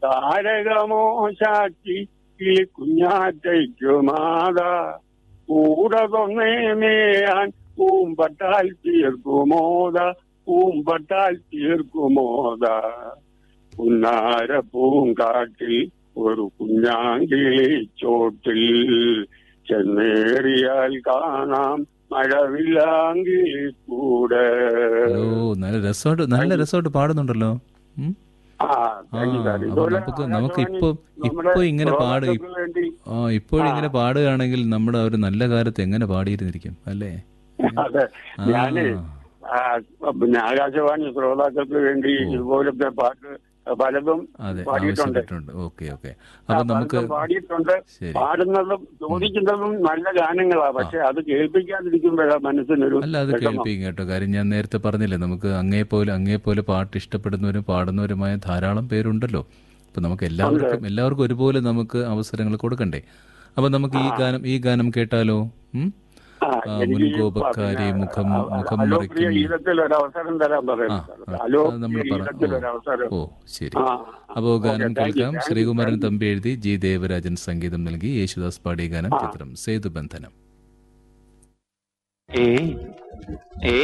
താരകമോ ശാക്തി കിളി കുഞ്ഞാറ്റയ്ക്കുമാത കൂടെ തൊന്നേമേയാൻ പൂമ്പട്ടാൽ തീർക്കുമോദ പൂമ്പട്ടാൽ തീർക്കുമോദ പുന്നാര പൂങ്കാട്ടിൽ ഒരു കുഞ്ഞാങ്കിളി ചോട്ടിൽ ചെന്നേറിയാൽ കാണാം മഴവില്ലാങ്കിളി കൂടെ ഓ നല്ല രസമായിട്ട് നല്ല രസമായിട്ട് പാടുന്നുണ്ടല്ലോ ഉം? ആ താങ്ക് യു സാർ അപ്പൊ ഇതുപോലെ നമുക്ക് നമുക്ക് ആകാശവാണി ഇപ്പൊ നമ്മുടെ ഇപ്പൊ ഇങ്ങനെ പാട് ശ്രോതാക്കൾക്ക് വേണ്ടി ആ ഇപ്പോഴിങ്ങനെ പാടുകയാണെങ്കിൽ നമ്മുടെ ഒരു നല്ല കാലത്ത് എങ്ങനെ പാടിയിരുന്നിരിക്കും അല്ലേ അതെ ആ. ഞാന് ആ, പിന്നെ ആകാശവാണി ശ്രോതാക്കൾക്ക് വേണ്ടി ഇതുപോലത്തെ പാട്ട് പലതും അതെ പാടിയിട്ടുണ്ട് ആവശ്യപ്പെട്ടിട്ടുണ്ട് ഓക്കെ ഓക്കെ അപ്പൊ ആ, നമുക്ക് പലതും പാടിയിട്ടുണ്ട് ശരി പാടുന്നതും ചോദിക്കുന്നതും നല്ല ഗാനങ്ങളാ പക്ഷെ അത് കേൾപ്പിക്കാതിരിക്കുമ്പോഴാ മനസ്സിനൊരു അല്ല അത് വിഷമം. കേൾപ്പിക്കും കേട്ടോ കാര്യം ഞാൻ നേരത്തെ പറഞ്ഞില്ലേ നമുക്ക് അങ്ങേപോലെ അങ്ങേപോലെ പാട്ട് ഇഷ്ടപ്പെടുന്നവരും പാടുന്നവരുമായ ധാരാളം പേരുണ്ടല്ലോ അപ്പൊ നമുക്ക് എല്ലാവർക്കും എല്ലാവർക്കും ഒരുപോലെ നമുക്ക് അവസരങ്ങൾ കൊടുക്കണ്ടേ അപ്പൊ നമുക്ക് ഈ ഗാനം ഈ ഗാനം കേട്ടാലോ ഉം? ആ, ആ, എനിക്ക് മുൻകോപക്കാരി പിന്നെ, മുഖം ആ, മുഖം അലോപ്രിയ മറിക്കും ഗീതത്തിൽ ഒരു അവസരം തരാൻ ആ പറയുന്നു ആ, അത് അലോപ്രിയ നമ്മൾ പറ ഗീതത്തിൽ ഓ, ഒരു അവസരം ഓ ശരി ആ, അപ്പോൾ ഓക്കേ, ഗാനം താങ്ക് യു, കേൾക്കാം thank you, Sreekumaran thank you. Thampi എഴുതി ജി ദേവരാജൻ സംഗീതം നൽകി യേശുദാസ് പാടിയ ഗാനം ചിത്രം സേതുബന്ധനം ഏയ് ഏ